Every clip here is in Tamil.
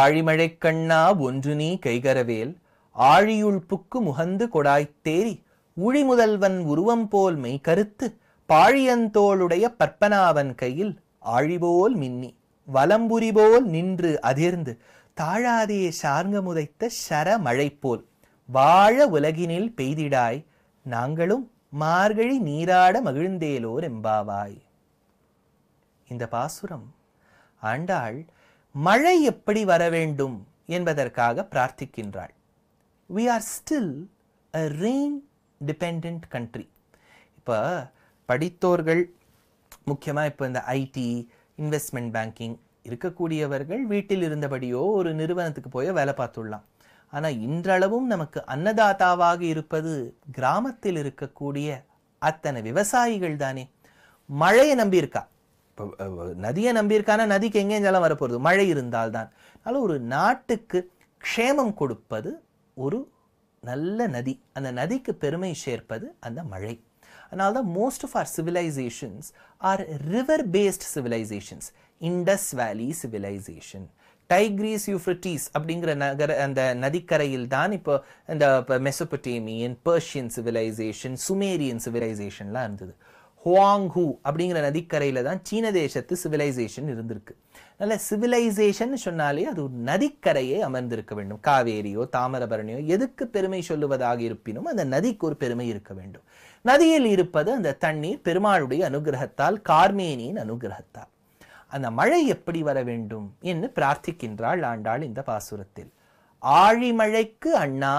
ஆழிமழைக் கண்ணா ஒன்று நீ கைகரவேல் ஆழியுள் புக்கு முகந்து கொடாய்த்தேரி உழி முதல்வன் உருவம் போல் மெய் கருத்து பாழியந்தோளுடைய பற்பனாவன் கையில் ஆழிபோல் மின்னி வலம்புரி போல் நின்று அதிர்ந்து தாழாதே சார்ங்க முதைத்த சர மழை போல் வாழ உலகினில் பெய்திடாய் நாங்களும் மார்கழி நீராட மகிழ்ந்தேலோர் எம்பாவாய் இந்த பாசுரம் ஆண்டாள் மழை எப்படி வர வேண்டும் என்பதற்காக பிரார்த்திக்கின்றாள் we are still a rain dependent country இப்போ படித்தோர்கள் முக்கியமாக இப்போ இந்த ஐடி இன்வெஸ்ட்மெண்ட் பேங்கிங் இருக்கக்கூடியவர்கள் வீட்டில் இருந்தபடியோ ஒரு நிறுவனத்துக்கு போய் வேலை பார்த்துடலாம் ஆனால் இன்றளவும் நமக்கு அன்னதாத்தாவாக இருப்பது கிராமத்தில் இருக்கக்கூடிய அத்தனை விவசாயிகள் தானே மழையை நம்பியிருக்கா இப்போ அஹ், நதியை நம்பியிருக்கானா நதிக்கு எங்கே ஜலம் வரப்போகிறது மழை இருந்தால்தான் அதனால ஒரு நாட்டுக்கு க்ஷேமம் கொடுப்பது ஒரு நல்ல நதி அந்த நதிக்கு பெருமை சேர்ப்பது அந்த மழை அதனால தான் most of our civilizations are river based civilizations Indus Valley civilization Tigris Euphrates அப்படிங்கிற நகர அந்த நதிக்கரையில் தான் இப்போ இந்த மெசோபொட்டேமியன் பர்ஷியன் சிவிலைசேஷன் சுமேரியன் சிவிலைசேஷன்லாம் இருந்தது ஹுவாங் ஹூ அப்படிங்கிற நதிக்கரையில தான் சீன தேசத்து சிவிலைசேஷன் இருந்திருக்கு நல்ல சிவிலைசேஷன் சொன்னாலே அது ஒரு நதிக்கரையே அமர்ந்திருக்க வேண்டும் காவேரியோ தாமிரபரணியோ எதுக்கு பெருமை சொல்லுவதாக இருப்பினும் அந்த நதிக்கு ஒரு பெருமை இருக்க வேண்டும் நதியில் இருப்பது அந்த தண்ணீர் பெருமாளுடைய அனுகிரகத்தால் கார்மேனியின் அனுகிரகத்தால் அந்த மழை எப்படி வர வேண்டும் என்று பிரார்த்திக்கின்றாள் ஆண்டாள் இந்த பாசுரத்தில் ஆழிமழைக்கு அண்ணா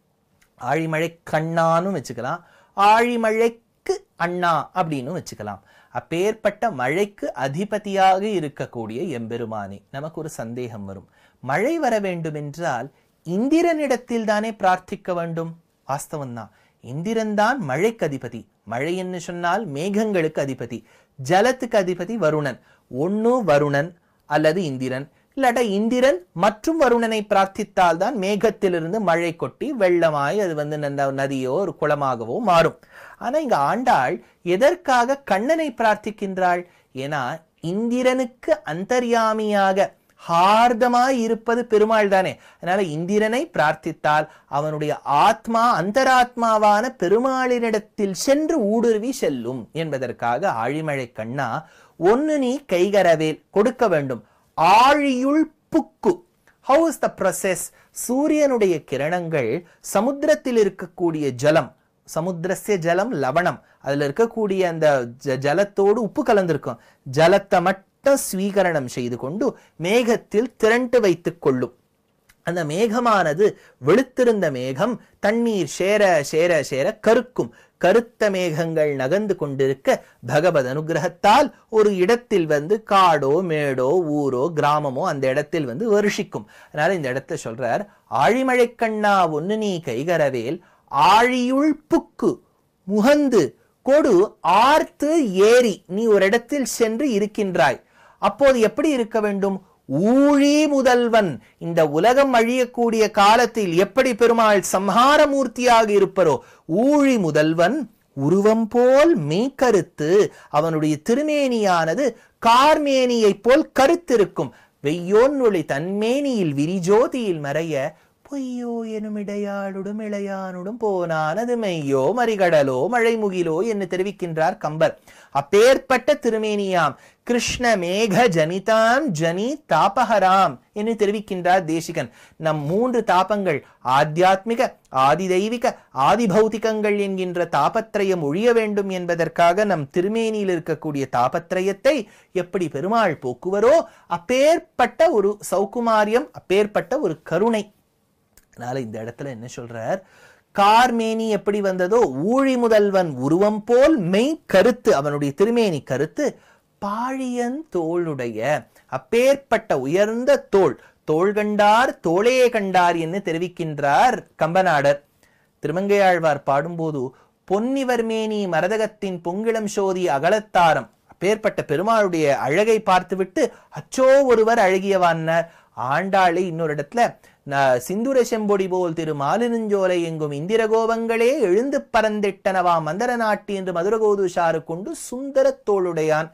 ஆழிமழை கண்ணான்னு வச்சுக்கலாம் ஆழிமழைக்கு அண்ணா அப்படின்னு வச்சுக்கலாம் அப்பேற்பட்ட மழைக்கு அதிபதியாக இருக்கக்கூடிய எம்பெருமானே நமக்கு ஒரு சந்தேகம் வரும் மழை வர வேண்டும் என்றால் இந்திரனிடத்தில் தானே பிரார்த்திக்க வேண்டும் வாஸ்தவம்தான் இந்திரன் தான் மழைக்கு அதிபதி மழை என்று சொன்னால் மேகங்களுக்கு அதிபதி ஜலத்துக்கு அதிபதி வருணன் ஒண்ணு வருணன் அல்லது இந்திரன் இல்லாட்ட இந்திரன் மற்றும் வருணனை பிரார்த்தித்தால் தான் மேகத்திலிருந்து மழை கொட்டி வெள்ளமாய் அது வந்து அந்த நதியோ ஒரு குளமாகவோ மாறும் ஆனா இங்க ஆண்டாள் எதற்காக கண்ணனை பிரார்த்திக்கின்றாள் ஏன்னா இந்திரனுக்கு அந்தர்யாமியாக ஹார்தமாய் இருப்பது பெருமாள் தானே அதனால இந்திரனை பிரார்த்தித்தால் அவனுடைய ஆத்மா அந்தராத்மாவான பெருமாளினிடத்தில் சென்று ஊடுருவி செல்லும் என்பதற்காக ஆழிமழை கண்ணா ஒன்னு நீ கைகரவேல் கொடுக்க வேண்டும் ஆழியுள் புக்கு ஹவு இஸ் த ப்ரொசஸ் சூரியனுடைய கிரணங்கள் சமுத்திரத்தில் இருக்கக்கூடிய ஜலம் சமுத்திரஸ்ய ஜலம் லவணம் அதுல இருக்கக்கூடிய அந்த ஜ- ஜலத்தோடு உப்பு கலந்திருக்கும் ஜலத்தை மட்டும் ஸ்வீகரணம் செய்து கொண்டு மேகத்தில் திரண்டு வைத்துக் கொள்ளும் அந்த மேகமானது வெளுத்திருந்த மேகம் தண்ணீர் சேர சேர சேர கருக்கும் கருத்த மேகங்கள் நகர்ந்து கொண்டிருக்க பகவத் அனுகிரகத்தால் ஒரு இடத்தில் வந்து காடோ மேடோ ஊரோ கிராமமோ அந்த இடத்தில் வந்து வருஷிக்கும் அதனால இந்த இடத்த சொல்றார் ஆழிமழை கண்ணா ஒன்னு நீ கைகரவேல் ஆழியுள் புக்கு முகந்து கொடு ஆர்த்து ஏறி நீ ஒரு இடத்தில் சென்று இருக்கின்றாய் அப்போது எப்படி இருக்க வேண்டும் ஊழி முதல்வன் இந்த உலகம் அழியக்கூடிய காலத்தில் எப்படி பெருமாள் சம்ஹாரமூர்த்தியாக இருப்பரோ ஊழி முதல்வன் உருவம் போல் மெய்கருத்து அவனுடைய திருமேனியானது கார்மேனியைப் போல் கருத்திருக்கும் வெய்யோன் ஒளி தன்மேனியில் விரிஜோதியில் மறைய பொய்யோ எனும் இடையாளுடும் இளையானுடும் போனானது மெய்யோ மறிகடலோ மழைமுகிலோ என்று தெரிவிக்கின்றார் கம்பர் அப்பேற்பட்ட திருமேனியாம் கிருஷ்ண மேக ஜனிதாம் ஜனி தாபஹராம் என்று தெரிவிக்கின்றார் தேசிகன் நம் மூன்று தாபங்கள் ஆத்தியாத்மிக ஆதி தெய்வீக ஆதி பௌதிகங்கள் என்கின்ற தாபத்ரயம் ஒழிய வேண்டும் என்பதற்காக நம் திருமேனியில் இருக்கக்கூடிய தாபத்ரயத்தை எப்படி பெருமாள் போக்குவரோ அப்பேற்பட்ட ஒரு சௌகுமாரியம் அப்பேற்பட்ட ஒரு கருணை அதனால இந்த இடத்துல என்ன சொல்றார் கார்மேனி எப்படி வந்ததோ ஊழி முதல்வன் உருவம் போல் மெய் கருத்து அவனுடைய திருமேனி கருத்து பாழியன் தோளுடைய அப்பேற்பட்ட உயர்ந்த தோள் தோள் கண்டார் தோளே கண்டார் என்று தெரிவிக்கின்றார் கம்பநாடர் திருமங்கையாழ்வார் பாடும்போது பொன்னிவர்மேனி மரதகத்தின் பொங்கிளம் சோதி அகலத்தாரம் அப்பேற்பட்ட பெருமாளுடைய அழகை பார்த்துவிட்டு அச்சோ ஒருவர் அழகியவான்னார் ஆண்டாளை இன்னொரு இடத்துல ந- சிந்துர செம்பொடி போல் திரு மாலினஞ்சோலை எங்கும் இந்திர கோபங்களே எழுந்து பறந்திட்டனவா மந்தர நாட்டி என்று மதுரகோதுஷாறு கொண்டு சுந்தரத் தோளுடையான்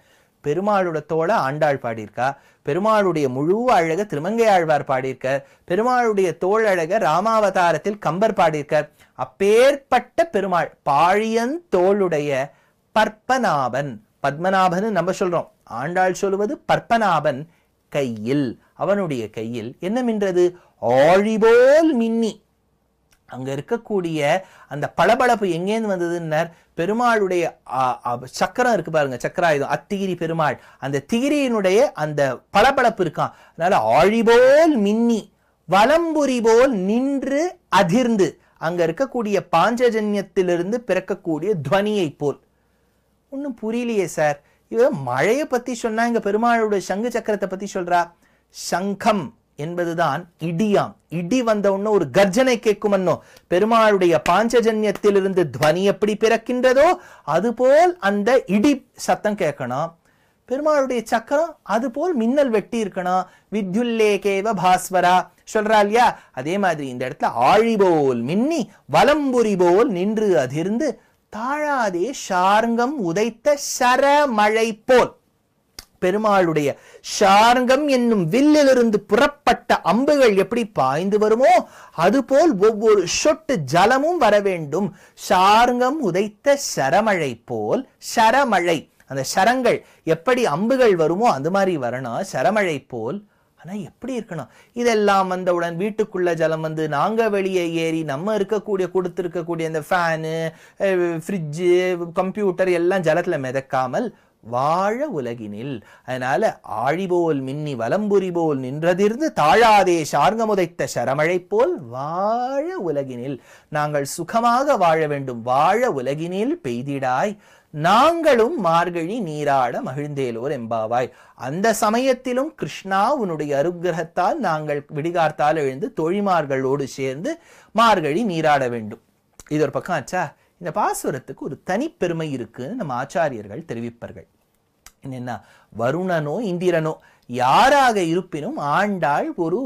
பெருமாளோட தோள ஆண்டாள் பாடியிருக்கா பெருமாளுடைய முழு அழக திருமங்கை ஆழ்வார் பாடியிருக்கார் பெருமாளுடைய தோள் அழக ராமாவதாரத்தில் கம்பர் பாடியிருக்கார் அப்பேற்பட்ட பெருமாள் பாழியன் தோளுடைய பற்பநாபன் பத்மநாபன் நம்ம சொல்றோம் ஆண்டாள் சொல்லுவது பற்பநாபன் கையில் அவனுடைய கையில் என்ன மின்றது ஆழிபோல் மின்னி அங்க இருக்கக்கூடிய அந்த பளபளப்பு எங்கேருந்து வந்ததுன்னார் பெருமாளுடைய ஆ, ஆ, சக்கரம் இருக்கு பாருங்க சக்கராயுதம் அத்திகிரி பெருமாள் அந்த திகிரியினுடைய அந்த பளபளப்பு இருக்கான் அதனால ஆழிபோல் மின்னி வலம்புரி போல் நின்று அதிர்ந்து அங்க இருக்கக்கூடிய பாஞ்சஜன்யத்திலிருந்து பிறக்கக்கூடிய துவனியை போல் ஒன்றும் புரியலையே சார் இவ மழையை பத்தி சொன்னா இங்க பெருமாளுடைய சங்கு சக்கரத்தை பத்தி சொல்றா சங்கம் என்பதுதான் இடியாம் இடி வந்த உடனே ஒரு கர்ஜனை கேட்குமன்னோ பெருமாளுடைய பாஞ்சஜன்யத்திலிருந்து துவனி எப்படி பிறக்கின்றதோ அதுபோல் அந்த இடி சத்தம் கேட்கணும் பெருமாளுடைய சக்கரம் அதுபோல் மின்னல் வெட்டி இருக்கணும் வித்யுல்லேகேவ பாஸ்வரா சொல்றா இல்லையா அதே மாதிரி இந்த இடத்துல ஆழி போல் மின்னி வலம்புரி போல் நின்று அதிர்ந்து தாழாதே ஷார்ங்கம் உதைத்த சரமழை போல் பெருமாளுடைய ஷார்ங்கம் என்னும் வில்லிலிருந்து புறப்பட்ட அம்புகள் எப்படி பாய்ந்து வருமோ அதுபோல் ஒவ்வொரு சொட்டு ஜலமும் வர வேண்டும் ஷார்ங்கம் உதைத்த சரமழை போல் சரமழை அந்த சரங்கள் எப்படி அம்புகள் வருமோ அந்த மாதிரி வரணும் சரமழை போல் ஆனா எப்படி இருக்கணும் இதெல்லாம் வந்தவுடன் வீட்டுக்குள்ள ஜலம் வந்து நாங்க வெளியே ஏறி நம்ம இருக்கக்கூடிய கொடுத்திருக்கக்கூடிய இந்த ஃபேனு ஃப்ரிட்ஜு கம்ப்யூட்டர் எல்லாம் ஜலத்துல மிதக்காமல் வாழ உலகினில் அதனால ஆழிபோல் மின்னி வலம்புரி போல் நின்றதிர்ந்து தாழாதே சார்ங்கமுதைத்த சரமழை போல் வாழ உலகினில் நாங்கள் சுகமாக வாழ வேண்டும் வாழ உலகினில் பெய்திடாய் நாங்களும் மார்கழி நீராட மகிழ்ந்தேலோர் எம்பாவாய் அந்த சமயத்திலும் கிருஷ்ணா உன்னுடைய அருக்கிரகத்தால் நாங்கள் விடிகார்த்தால் எழுந்து தோழிமார்களோடு சேர்ந்து மார்கழி நீராட வேண்டும் இது ஒரு பக்கம் ஆச்சா இந்த பாசுரத்துக்கு ஒரு தனிப்பெருமை இருக்குன்னு நம்ம ஆச்சாரியர்கள் தெரிவிப்பார்கள் என்னன்னா வருணனோ இந்திரனோ யாராக இருப்பினும் ஆண்டாள் ஒரு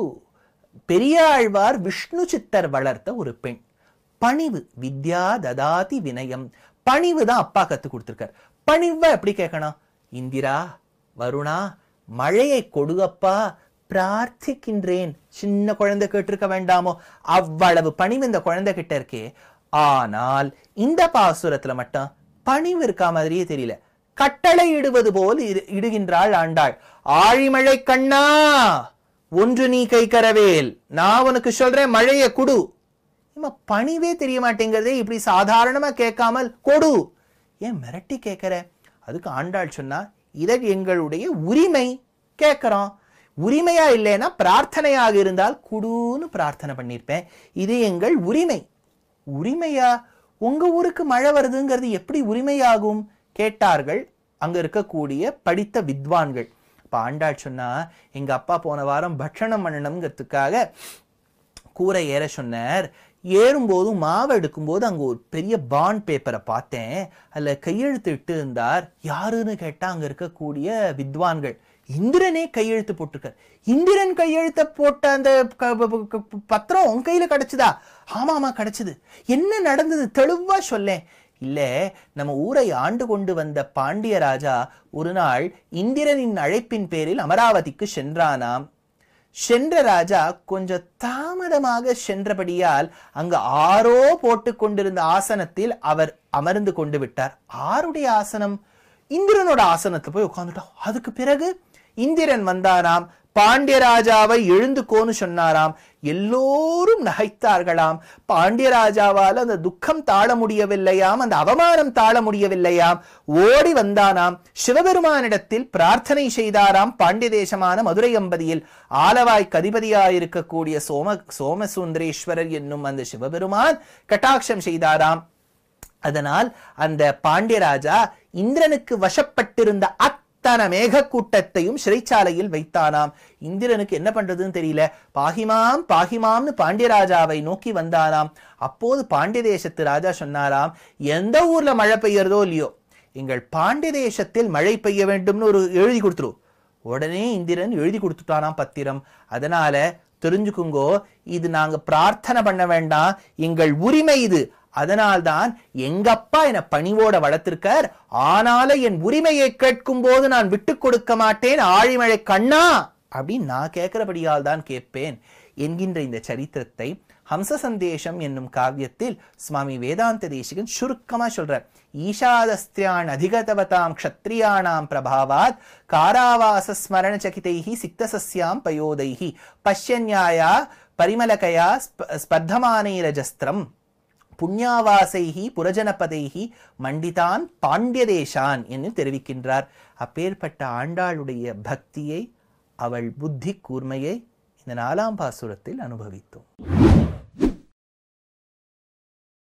பெரியாழ்வார் விஷ்ணு சித்தர் வளர்த்த ஒரு பெண் பணிவு வித்யா ததாதி வினயம் பணிவு தான் அப்பா கத்து கொடுத்துருக்கார் பணிவை எப்படி கேட்கணும் இந்திரா வருணா மழையை கொடுகப்பா பிரார்த்திக்கின்றேன் சின்ன குழந்தை கேட்டிருக்க வேண்டாமோ அவ்வளவு பணிவு இந்த குழந்தை கிட்ட இருக்கே ஆனால் இந்த பாசுரத்துல மட்டும் பணிவு இருக்கா மாதிரியே தெரியல கட்டளை இடுவது போல் இரு- இடுகின்றாள் ஆண்டாள் ஆழிமழை கண்ணா ஒன்று நீ கை கரவேல் நான் உனக்கு சொல்றேன் மழையை குடு இம்மா பணிவே தெரிய மாட்டேங்கிறதே இப்படி சாதாரணமா கேட்காமல் கொடு ஏன் மிரட்டி கேட்கிற அதுக்கு ஆண்டாள் சொன்னா இதை எங்களுடைய உரிமை கேட்கிறோம் உரிமையா இல்லைன்னா பிரார்த்தனையாக இருந்தால் குடுன்னு பிரார்த்தனை பண்ணியிருப்பேன் இது எங்கள் உரிமை உரிமையா உங்க ஊருக்கு மழை வருதுங்கிறது எப்படி உரிமையாகும் கேட்டார்கள் அங்க இருக்கக்கூடிய படித்த வித்வான்கள் இப்ப ஆண்டாள் சொன்னா எங்க அப்பா போன வாரம் பட்சணம் பண்ணணுங்கிறதுக்காக கூரை ஏற சொன்னார் ஏறும்போதும் மாவு எடுக்கும்போது அங்க ஒரு பெரிய பாண்ட் பேப்பரை பார்த்தேன் அதுல கையெழுத்து இட்டு இருந்தார் யாருன்னு கேட்டா அங்க இருக்கக்கூடிய வித்வான்கள் இந்திரனே கையெழுத்து போட்டிருக்கார் இந்திரன் கையெழுத்த போட்ட அந்த க- ப- ப- க- பத்திரம் உன் கையில கிடைச்சதா ஆமா ஆமா கிடைச்சது என்ன நடந்தது தெளிவா சொல்லேன் இல்ல நம்ம ஊரை ஆண்டு கொண்டு வந்த பாண்டிய ராஜா ஒரு நாள் இந்திரனின் அழைப்பின் பேரில் அமராவதிக்கு சென்றானாம் சென்ற ராஜா கொஞ்சம் தாமதமாக சென்றபடியால் அங்கு ஆரோ போட்டு கொண்டிருந்த ஆசனத்தில் அவர் அமர்ந்து கொண்டு விட்டார் ஆருடைய ஆசனம் இந்திரனோட ஆசனத்துல போய் உட்கார்ந்துட்டோம் அதுக்கு பிறகு இந்திரன் வந்தாராம் பாண்டியராஜாவை எழுந்துக்கோன்னு சொன்னாராம் எல்லோரும் நகைத்தார்களாம் பாண்டியராஜாவால் அந்த துக்கம் தாழ முடியவில்லையாம் அந்த அவமானம் தாழ முடியவில்லையாம் ஓடி வந்தானாம் சிவபெருமானிடத்தில் பிரார்த்தனை செய்தாராம் பாண்டிய தேசமான மதுரை அம்பதியில் ஆலவாய் கதிபதியாயிருக்கக்கூடிய சோம சோமசுந்தரேஸ்வரர் என்னும் அந்த சிவபெருமான் கட்டாட்சம் செய்தாராம் அதனால் அந்த பாண்டியராஜா இந்திரனுக்கு வசப்பட்டிருந்த அத்தனை மேகக்கூட்டத்தையும் சிறைச்சாலையில் வைத்தானாம் இந்திரனுக்கு என்ன பண்றதுன்னு தெரியல பாகிமாம் பாகிமாம்னு பாண்டியராஜாவை நோக்கி வந்தானாம் அப்போது பாண்டிய தேசத்து ராஜா சொன்னாராம் எந்த ஊர்ல மழை பெய்யறதோ இல்லையோ எங்கள் பாண்டிய தேசத்தில் மழை பெய்ய வேண்டும்னு ஒரு எழுதி கொடுத்துரு உடனே இந்திரன் எழுதி கொடுத்துட்டானாம் பத்திரம் அதனால தெரிஞ்சுக்குங்கோ இது நாங்க பிரார்த்தனை பண்ண வேண்டாம் எங்கள் உரிமை இது அதனால்தான் எங்க அப்பா என பணிவோட வளர்த்திருக்கார் ஆனாலும் என் உரிமையை கேட்கும் போது நான் விட்டு கொடுக்க மாட்டேன் ஆழிமழை கண்ணா அப்படின்னு நான் கேட்கிறபடியால் தான் கேட்பேன் என்கின்ற இந்த சரித்திரத்தை ஹம்ச சந்தேஷம் என்னும் காவியத்தில் சுவாமி வேதாந்த தேசிகன் சுருக்கமா சொல்றார் ஈஷாதஸ்திரியான் அதிகதவதாம் க்ஷத்ரியாணாம் பிரபாவாத் காராவாச ஸ்மரண சகிதைஹி சிக்தசஸ்யாம் பயோதைஹி பஷ்யன்யாயா பரிமலகயா ஸ்ப- ஸ்பர்தமானைரஜஸ்திரம் புண்ணியாவாசைஹி புரஜனபதைஹி மண்டிதான் பாண்டியதேசான் என்று தெரிவிக்கின்றார் அப்பேற்பட்ட ஆண்டாளுடைய பக்தியை அவள் புத்தி கூர்மையை இந்த நாலாம் பாசுரத்தில் அனுபவித்தோம்